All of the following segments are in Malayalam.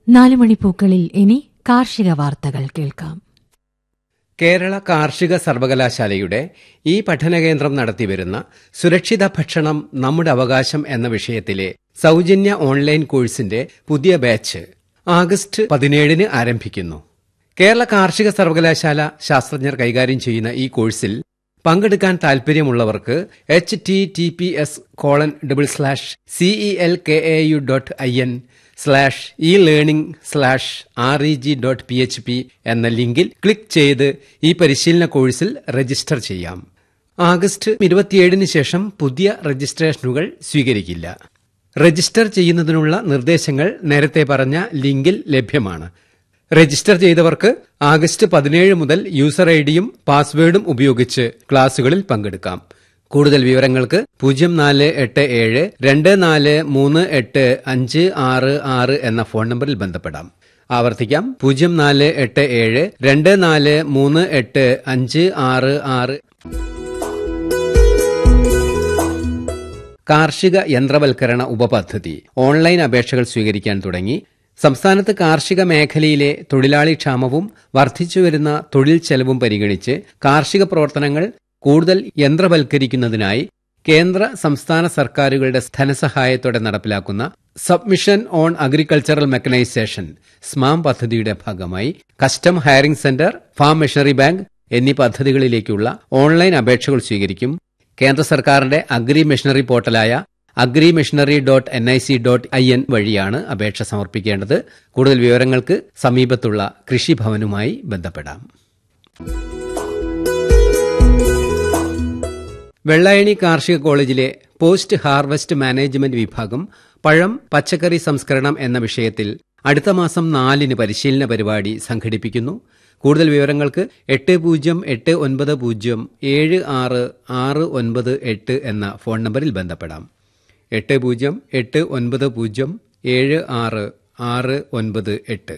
നാല് മണിപ്പൂക്കളിൽ ഇനി കാർഷിക വാർത്തകൾ കേൾക്കാം കേരള കാർഷിക സർവകലാശാലയുടെ ഈ പഠനകേന്ദ്രം നടത്തിവരുന്ന സുരക്ഷിത ഭക്ഷണം നമ്മുടെ അവകാശം എന്ന വിഷയത്തിലെ സൗജന്യ ഓൺലൈൻ കോഴ്സിന്റെ പുതിയ ബാച്ച് ആഗസ്റ്റ് പതിനേഴിന് ആരംഭിക്കുന്നു കേരള കാർഷിക സർവകലാശാല ശാസ്ത്രജ്ഞർ കൈകാര്യം ചെയ്യുന്ന ഈ കോഴ്സിൽ പങ്കെടുക്കാൻ താൽപര്യമുള്ളവർക്ക് H T T P S colon double slash C E L K A U dot I N slash E learning slash R E G dot P H P എന്ന ലിങ്കിൽ ക്ലിക്ക് ചെയ്ത് ഈ പരിശീലന കോഴ്സിൽ രജിസ്റ്റർ ചെയ്യാം ആഗസ്റ്റ് ഇരുപത്തിയേഴിന് ശേഷം പുതിയ രജിസ്ട്രേഷനുകൾ സ്വീകരിക്കില്ല രജിസ്റ്റർ ചെയ്യുന്നതിനുള്ള നിർദ്ദേശങ്ങൾ നേരത്തെ പറഞ്ഞ ലിങ്കിൽ ലഭ്യമാണ് രജിസ്റ്റർ ചെയ്തവർക്ക് ആഗസ്റ്റ് പതിനേഴ് മുതൽ യൂസർ ഐ ഡിയും പാസ്വേഡും ഉപയോഗിച്ച് ക്ലാസുകളിൽ പങ്കെടുക്കാം കൂടുതൽ വിവരങ്ങൾക്ക് പൂജ്യം നാല് എട്ട് ഏഴ് രണ്ട് നാല് മൂന്ന് എട്ട് അഞ്ച് ആറ് ആറ് എന്ന ഫോൺ നമ്പറിൽ ബന്ധപ്പെടാം ആവർത്തിക്കാം പൂജ്യം നാല് എട്ട് ഏഴ് രണ്ട് നാല് മൂന്ന് എട്ട് അഞ്ച് ആറ് ആറ് കാർഷിക യന്ത്രവൽക്കരണ ഉപപദ്ധതി ഓൺലൈൻ അപേക്ഷകൾ സ്വീകരിക്കാൻ തുടങ്ങി സംസ്ഥാനത്ത് കാർഷിക മേഖലയിലെ തൊഴിലാളി ക്ഷാമവും വർദ്ധിച്ചുവരുന്ന തൊഴിൽ ചെലവും പരിഗണിച്ച് കാർഷിക പ്രവർത്തനങ്ങൾ കൂടുതൽ യന്ത്രവൽക്കരിക്കുന്നതിനായി കേന്ദ്ര സംസ്ഥാന സർക്കാരുകളുടെ ധനസഹായത്തോടെ നടപ്പിലാക്കുന്ന submission on agricultural mechanisation SMAM പദ്ധതിയുടെ ഭാഗമായി custom hiring centre farm machinery bank എന്നീ പദ്ധതികളിലേക്കുള്ള ഓൺലൈൻ അപേക്ഷകൾ സ്വീകരിക്കും കേന്ദ്ര സർക്കാരിന്റെ അഗ്രി മെഷീനറി പോർട്ടലായ agri machinery dot N I C dot I N വഴിയാണ് അപേക്ഷ സമർപ്പിക്കേണ്ടത് കൂടുതൽ വിവരങ്ങൾക്ക് സമീപത്തുള്ള കൃഷിഭവനുമായി ബന്ധപ്പെടാം വെള്ളായണി കാർഷിക കോളേജിലെ പോസ്റ്റ് ഹാർവസ്റ്റ് മാനേജ്മെന്റ് വിഭാഗം പഴം പച്ചക്കറി സംസ്കരണം എന്ന വിഷയത്തിൽ അടുത്ത മാസം നാലിന് പരിശീലന പരിപാടി സംഘടിപ്പിക്കുന്നു കൂടുതൽ വിവരങ്ങൾക്ക് എട്ട് പൂജ്യം എട്ട് ഒൻപത് പൂജ്യം ഏഴ് ആറ് ആറ് ഒൻപത് എട്ട് എന്ന ഫോൺ നമ്പറിൽ ബന്ധപ്പെടാം എട്ട് പൂജ്യം എട്ട് ഒൻപത് പൂജ്യം ഏഴ് ആറ് ആറ് ഒൻപത് എട്ട്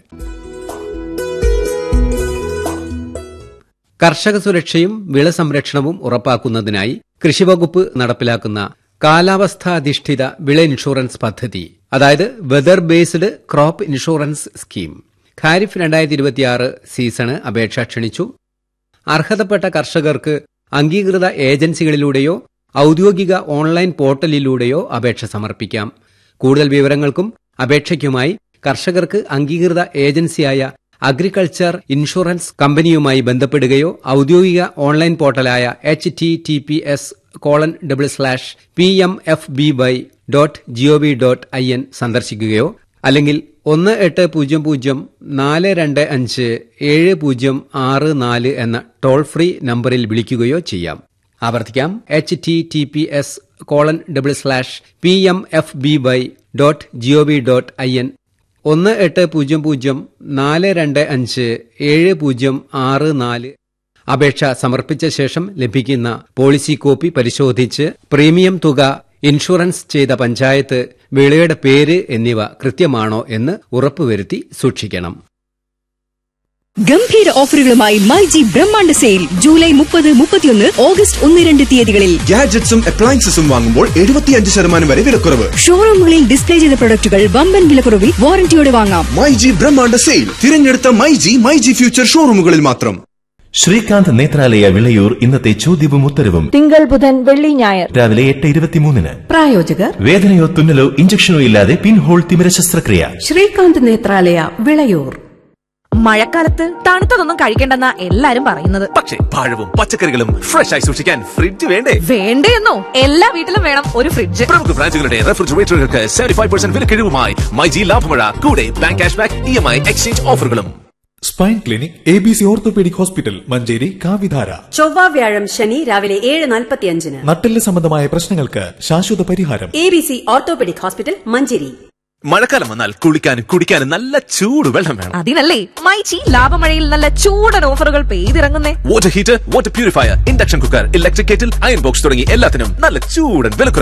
കർഷക സുരക്ഷയും വിള സംരക്ഷണവും ഉറപ്പാക്കുന്നതിനായി കൃഷിവകുപ്പ് നടപ്പിലാക്കുന്ന കാലാവസ്ഥാധിഷ്ഠിത വിള ഇൻഷുറൻസ് പദ്ധതി അതായത് weather based crop insurance scheme kharif രണ്ടായിരത്തി ഇരുപത്തിയാറ് സീസണ് അപേക്ഷ ക്ഷണിച്ചു അർഹതപ്പെട്ട കർഷകർക്ക് അംഗീകൃത ഏജൻസികളിലൂടെയോ ഔദ്യോഗിക ഓൺലൈൻ പോർട്ടലിലൂടെയോ അപേക്ഷ സമർപ്പിക്കാം കൂടുതൽ വിവരങ്ങൾക്കും അപേക്ഷയ്ക്കുമായി കർഷകർക്ക് അംഗീകൃത ഏജൻസിയായ അഗ്രികൾച്ചർ ഇൻഷുറൻസ് കമ്പനിയുമായി ബന്ധപ്പെടുകയോ ഔദ്യോഗിക ഓൺലൈൻ പോർട്ടലായ H T T P S colon double slash P M F B Y dot gov dot I N സന്ദർശിക്കുകയോ അല്ലെങ്കിൽ ഒന്ന് എട്ട് പൂജ്യം പൂജ്യം നാല് രണ്ട് അഞ്ച് ഏഴ് പൂജ്യം ആറ് നാല് എന്ന ടോൾ ഫ്രീ നമ്പറിൽ വിളിക്കുകയോ ചെയ്യാം ആവർത്തിക്കാം H T T P S colon double slash P M F B Y dot gov dot I N ഒന്ന് എട്ട് പൂജ്യം പൂജ്യം നാല് രണ്ട് അഞ്ച് ഏഴ് പൂജ്യം ആറ് നാല് അപേക്ഷ സമർപ്പിച്ച ശേഷം ലഭിക്കുന്ന പോളിസി കോപ്പി പരിശോധിച്ച് പ്രീമിയം തുക ഇൻഷുറൻസ് ചെയ്ത പഞ്ചായത്ത് വിളയുടെ പേര് എന്നിവ കൃത്യമാണോ എന്ന് ഉറപ്പുവരുത്തി സൂക്ഷിക്കണം ഗംഭീര ഓഫറുകളുമായി മൈജി ബ്രഹ്മാണ്ഡ സെയിൽ ജൂലൈ മുപ്പത് മുപ്പത്തിയൊന്ന് ഓഗസ്റ്റ് ഒന്ന് രണ്ട് തീയതികളിൽ ഗാഡ്ജറ്റ്സും അപ്ലയൻസസും വാങ്ങുമ്പോൾ എഴുപത്തിയഞ്ച് ശതമാനം വരെ വിലക്കുറവ് ഷോറൂമുകളിൽ ഡിസ്പ്ലേ ചെയ്ത പ്രൊഡക്റ്റുകൾ വമ്പൻ വിലക്കുറവിൽ വാറന്റിയോടെ വാങ്ങാം മൈ ജി ബ്രഹ്മാണ്ഡ സെയിൽ തിരഞ്ഞെടുത്ത myG myG future ഷോറൂമുകളിൽ മാത്രം ശ്രീകാന്ത് നേത്രാലയ വിളയൂർ ഇന്നത്തെ ചോദ്യവും ഉത്തരവും തിങ്കൾ ബുധൻ വെള്ളി ഞായർ രാവിലെ എട്ട് ഇരുപത്തിമൂന്നിന് പ്രായോജകർ വേദനയോ തുന്നലോ ഇഞ്ചക്ഷനോ ഇല്ലാതെ പിൻഹോൾ തിമിര ശസ്ത്രക്രിയ ശ്രീകാന്ത് നേത്രാലയ വിളയൂർ മഴക്കാലത്ത് തണുത്തതൊന്നും കഴിക്കണ്ടെന്നാ എല്ലാരും പറയുന്നത് പക്ഷേ പഴവും പച്ചക്കറികളും ഫ്രഷ് ആയി സൂക്ഷിക്കാൻ ഫ്രിഡ്ജ് വേണ്ടേ വേണ്ടേന്നോ എല്ലാ വീട്ടിലും വേണം ഒരു ഫ്രിഡ്ജ് പ്രമുഖ ബ്രാൻഡുകളുടെ റെഫ്രിജറേറ്ററുകൾക്ക് സെവന്റി ഫൈവ് പെർസെന്റ് വിലക്കിഴിവുമായി മൈജി ലാഭമഴ കൂടെ bank cash back E M I exchange ഓഫറുകളും spine clinic A B C orthopaedic hospital Manjeri കാവിധാര ചൊവ്വ വ്യാഴം ശനി രാവിലെ ഏഴ് നാൽപ്പത്തിയഞ്ചിന് നട്ടെല്ല് സംബന്ധമായ പ്രശ്നങ്ങൾക്ക് ശാശ്വത പരിഹാരം A B C orthopaedic hospital Manjeri മഴക്കാലം വന്നാൽ കുളിക്കാനും കുടിക്കാനും നല്ല ചൂട് വെള്ളം വേണം അതിനല്ലേ മൈച്ചി ലാഭമഴയിൽ നല്ല ചൂടൻ ഓഫറുകൾ പെയ്തിറങ്ങുന്നേ water heater water purifier induction cooker electric kettle iron box തുടങ്ങി എല്ലാത്തിനും നല്ല ചൂടൻ വിലക്കുറവ്